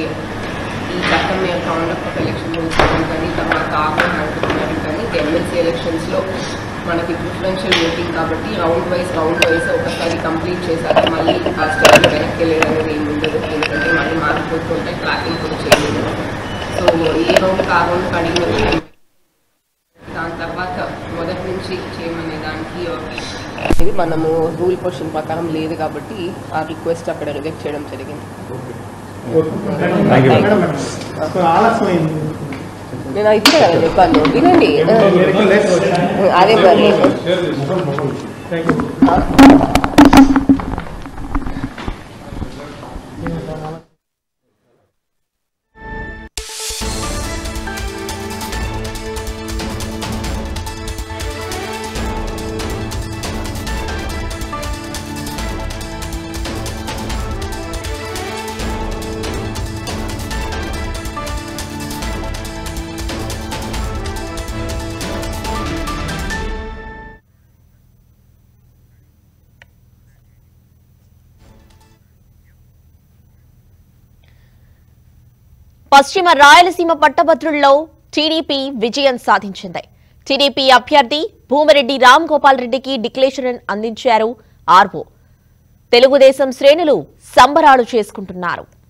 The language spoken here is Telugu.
ఈ చట్టం యొక్క కాండక్ట్ ఆఫ్ ఎలక్షన్ రూల్స్ కానీ తర్వాత ఆహ్వాన్ అనుకుంటున్నారు కానీ ఎమ్మెల్సీ ఎలక్షన్స్లో మనకి ప్రిఫరెన్షియల్ ఓటింగ్ కాబట్టి రౌండ్ వైజ్ రౌండ్ వైజ్ ఒకసారి కంప్లీట్ చేశాక మళ్ళీ ఆ స్టేజ్ వెనక్కి వెళ్ళడం అనేది ఏమి ఉండదు ఎందుకంటే మళ్ళీ మారిపోతుంటే ట్రాకింగ్ కూడా చేయలేదు సో ఏ రౌండ్ ఆ రౌండ్ అడిగిన దాని తర్వాత మొదటి నుంచి చేయమనే దానికి ఇది మనము రూల్ క్వశ్చన్ ప్రకారం లేదు కాబట్టి ఆ రిక్వెస్ట్ అక్కడ రిజెక్ట్ చేయడం జరిగింది ఆలస్యమైంది నేను అయితే కదా చెప్పాను వినండి అదే మరి థ్యాంక్ యూ పశ్చిమ రాయలసీమ పట్టభద్రుల్లో టీడీపీ విజయం సాధించింది టీడీపీ అభ్యర్థి భూమిరెడ్డి రామ్ గోపాల్ రెడ్డికి డిక్లేషన్ అందించారు ఆర్వో తెలుగుదేశం శ్రేణులు సంబరాలు చేసుకుంటున్నారు